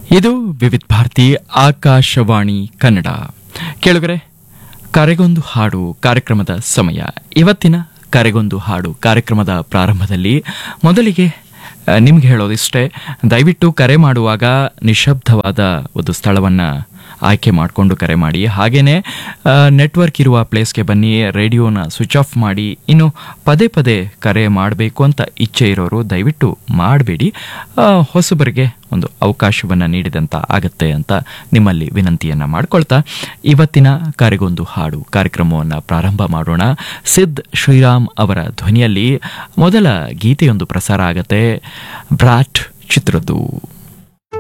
ಇದು ವಿವಿಧ ಭಾರತಿ ಆಕಾಶವಾಣಿ ಕನ್ನಡ ಕೇಳುಗರೆ ಕರೆಗೊಂದು ಹಾಡು ಕಾರ್ಯಕ್ರಮದ ಸಮಯ ಇವತ್ತಿನ ಕರೆಗೊಂದು ಹಾಡು ಕಾರ್ಯಕ್ರಮದ ಪ್ರಾರಂಭದಲ್ಲಿ ಮೊದಲಿಗೆ ಆ, ನಿಮ್ಗೆ ಹೇಳೋದಿಷ್ಟೇ ದಯವಿಟ್ಟು ಕರೆ ಮಾಡುವಾಗ ನಿಶಬ್ದವಾದ ಒಂದು ಸ್ಥಳವನ್ನ ಆಯ್ಕೆ ಮಾಡಿಕೊಂಡು ಕರೆ ಮಾಡಿ ಹಾಗೇನೆ ಆ, ನೆಟ್ವರ್ಕ್ ಇರುವ ಪ್ಲೇಸ್ಗೆ ಬನ್ನಿ ರೇಡಿಯೋನ ಸ್ವಿಚ್ ಆಫ್ ಮಾಡಿ ಇನ್ನು ಪದೇ ಪದೇ ಕರೆ ಮಾಡಬೇಕು ಅಂತ ಇಚ್ಛೆ ಇರೋರು ದಯವಿಟ್ಟು ಮಾಡಬೇಡಿ ಹೊಸಬರಿಗೆ ಒಂದು ಅವಕಾಶವನ್ನು ನೀಡಿದಂತ ಆಗತ್ತೆ ಅಂತ ನಿಮ್ಮಲ್ಲಿ ವಿನಂತಿಯನ್ನ ಮಾಡ್ಕೊಳ್ತಾ ಇವತ್ತಿನ ಕರೆಗೊಂದು ಹಾಡು ಕಾರ್ಯಕ್ರಮವನ್ನು ಪ್ರಾರಂಭ ಮಾಡೋಣ ಸಿದ್ ಶ್ರೀರಾಮ್ ಅವರ ಧ್ವನಿಯಲ್ಲಿ ಮೊದಲ ಗೀತೆಯೊಂದು ಪ್ರಸಾರ ಆಗತ್ತೆ ಬ್ರಾಟ್ ಚಿತ್ರದ್ದು